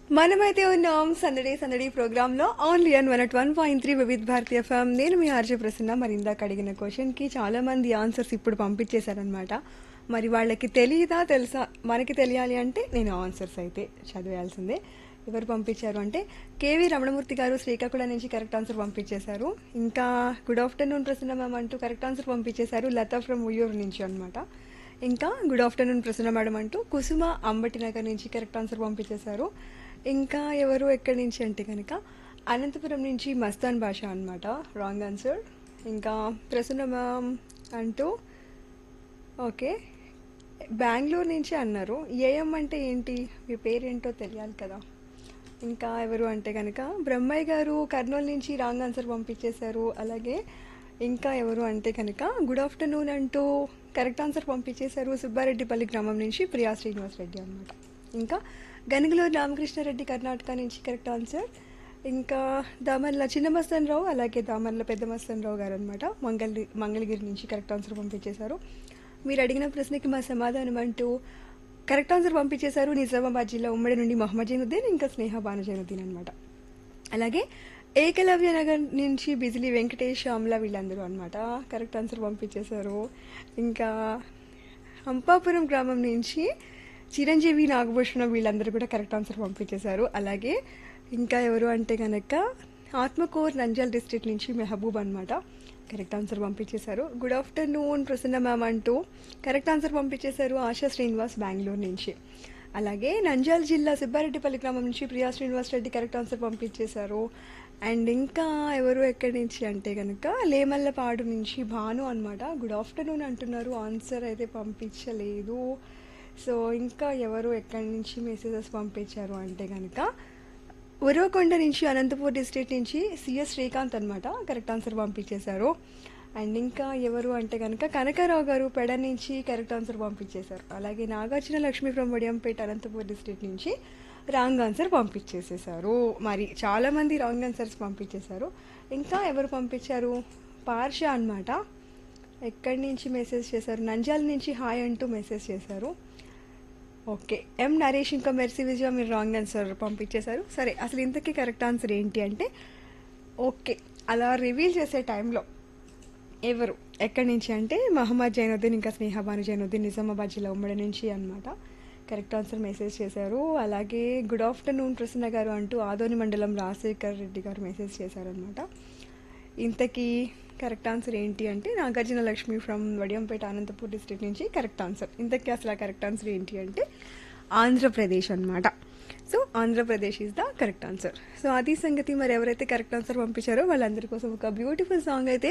మనమైతే ఉన్నాం సందడి సందడి ప్రోగ్రామ్ లో only on one at one point three Vividh Bharatiya FM నేను మీ ఆర్జే ప్రసన్న మరి ఇందాక అడిగిన క్వశ్చన్ కి చాలా మంది ఆన్సర్స్ ఇప్పుడు పంపించేశారనమాట మరి వాళ్ళకి తెలియదా తెలుసా మనకి తెలియాలి అంటే నేను ఆన్సర్స్ అయితే చదివేయాల్సిందే ఎవరు పంపించారు అంటే కేవీ రమణమూర్తి గారు శ్రీకాకుళం నుంచి కరెక్ట్ ఆన్సర్ పంపించేశారు ఇంకా గుడ్ ఆఫ్టర్నూన్ ప్రసన్న మ్యామ్ అంటూ కరెక్ట్ ఆన్సర్ పంపించేశారు లతా ఫ్రమ్ ఉయ్యూరు నుంచి అనమాట ఇంకా గుడ్ ఆఫ్టర్నూన్ ప్రసన్న మేడం అంటూ కుసుమ అంబటి నగర్ నుంచి కరెక్ట్ ఆన్సర్ పంపించేశారు ఇంకా ఎవరు ఎక్కడి నుంచి అంటే కనుక అనంతపురం నుంచి మస్తాన్ భాష అనమాట రాంగ్ ఆన్సర్ ఇంకా ప్రసన్న మ్యామ్ అంటూ ఓకే బెంగళూరు నుంచి అన్నారు ఏఎం అంటే ఏంటి మీ పేరేంటో తెలియాలి కదా ఇంకా ఎవరు అంటే కనుక బ్రహ్మయ్య గారు కర్నూలు నుంచి రాంగ్ ఆన్సర్ పంపించేశారు అలాగే ఇంకా ఎవరు అంటే కనుక గుడ్ ఆఫ్టర్నూన్ అంటూ కరెక్ట్ ఆన్సర్ పంపించేశారు సుబ్బారెడ్డిపల్లి గ్రామం నుంచి ప్రియా శ్రీనివాస్ రెడ్డి అనమాట ఇంకా గనుగులూరు రామకృష్ణారెడ్డి కర్ణాటక నుంచి కరెక్ట్ ఆన్సర్ ఇంకా దామర్ల చిన్న మస్తన్ రావు అలాగే దామర్ల పెద్ద మస్తన్ రావు గారు అనమాట మంగళ మంగళగిరి నుంచి కరెక్ట్ ఆన్సర్ పంపించేశారు మీరు అడిగిన ప్రశ్నకి మా సమాధానం అంటూ కరెక్ట్ ఆన్సర్ పంపించేశారు నిజామాబాద్ జిల్లా ఉమ్మడి నుండి మొహమ్మద్ జైనుద్దీన్ ఇంకా స్నేహ బాను జైనుద్దీన్ అనమాట అలాగే ఏకలవ్య నగర్ నుంచి బిజిలీ వెంకటేష్ అమల వీళ్ళందరూ అనమాట కరెక్ట్ ఆన్సర్ పంపించేశారు ఇంకా హంపాపురం గ్రామం నుంచి చిరంజీవి నాగభూషణం వీళ్ళందరూ కూడా కరెక్ట్ ఆన్సర్ పంపించేశారు అలాగే ఇంకా ఎవరు అంటే కనుక ఆత్మకూర్ నంజల్ డిస్ట్రిక్ట్ నుంచి మెహబూబ్ అనమాట కరెక్ట్ ఆన్సర్ పంపించేశారు గుడ్ ఆఫ్టర్నూన్ ప్రసన్న మ్యామ్ అంటూ కరెక్ట్ ఆన్సర్ పంపించేశారు ఆశా శ్రీనివాస్ బెంగళూరు నుంచి అలాగే నంజాల్ జిల్లా సుబ్బారెడ్డిపల్లి గ్రామం నుంచి ప్రియా శ్రీనివాస్ రెడ్డి కరెక్ట్ ఆన్సర్ పంపించేశారు అండ్ ఇంకా ఎవరు ఎక్కడి నుంచి అంటే కనుక లేమల్లపాడు నుంచి భాను అనమాట గుడ్ ఆఫ్టర్నూన్ అంటున్నారు ఆన్సర్ అయితే పంపించలేదు సో ఇంకా ఎవరు ఎక్కడి నుంచి మెసేజెస్ పంపించారు అంటే కనుక ఉరవకొండ నుంచి అనంతపూర్ డిస్ట్రిక్ట్ నుంచి సిఎస్ శ్రీకాంత్ అనమాట కరెక్ట్ ఆన్సర్ పంపించేశారు అండ్ ఇంకా ఎవరు అంటే కనుక కనకారావు గారు పెడ నుంచి కరెక్ట్ ఆన్సర్ పంపించేశారు అలాగే నాగార్జున లక్ష్మి ఫ్రమ్ వడియంపేట అనంతపూర్ డిస్ట్రిక్ట్ నుంచి రాంగ్ ఆన్సర్ పంపించేసేసారు మరి చాలా మంది రాంగ్ ఆన్సర్స్ పంపించేశారు ఇంకా ఎవరు పంపించారు పార్ష అనమాట ఎక్కడి నుంచి మెసేజ్ చేశారు నంజాల నుంచి హాయ్ అంటూ మెసేజ్ చేశారు ఓకే ఎం నరేష్ ఇంకా మెర్సీ విజయ మీరు రాంగ్ ఆన్సర్ పంపించేశారు సరే అసలు ఇంతకీ కరెక్ట్ ఆన్సర్ ఏంటి అంటే ఓకే అలా రివీల్ చేసే టైంలో ఎవరు ఎక్కడి నుంచి అంటే మహమ్మద్ జైనుద్దీన్ ఇంకా స్నేహబాను జైనుద్దీన్ నిజామాబాద్ జిల్లా ఉమ్మడి నుంచి అనమాట కరెక్ట్ ఆన్సర్ మెసేజ్ చేశారు అలాగే గుడ్ ఆఫ్టర్నూన్ ప్రసన్న గారు అంటూ ఆదోని మండలం రాజశేఖర్ రెడ్డి గారు మెసేజ్ చేశారనమాట ఇంతకీ కరెక్ట్ ఆన్సర్ ఏంటి అంటే నాగార్జున లక్ష్మి ఫ్రమ్ వడియంపేట అనంతపూర్ డిస్ట్రిక్ట్ నుంచి కరెక్ట్ ఆన్సర్ ఇంతకీ అసలు ఆ కరెక్ట్ ఆన్సర్ ఏంటి అంటే ఆంధ్రప్రదేశ్ అనమాట so Andhra Pradesh is the correct answer so అది సంగతి మరి ఎవరైతే కరెక్ట్ ఆన్సర్ పంపించారో వాళ్ళందరి కోసం ఒక బ్యూటిఫుల్ సాంగ్ అయితే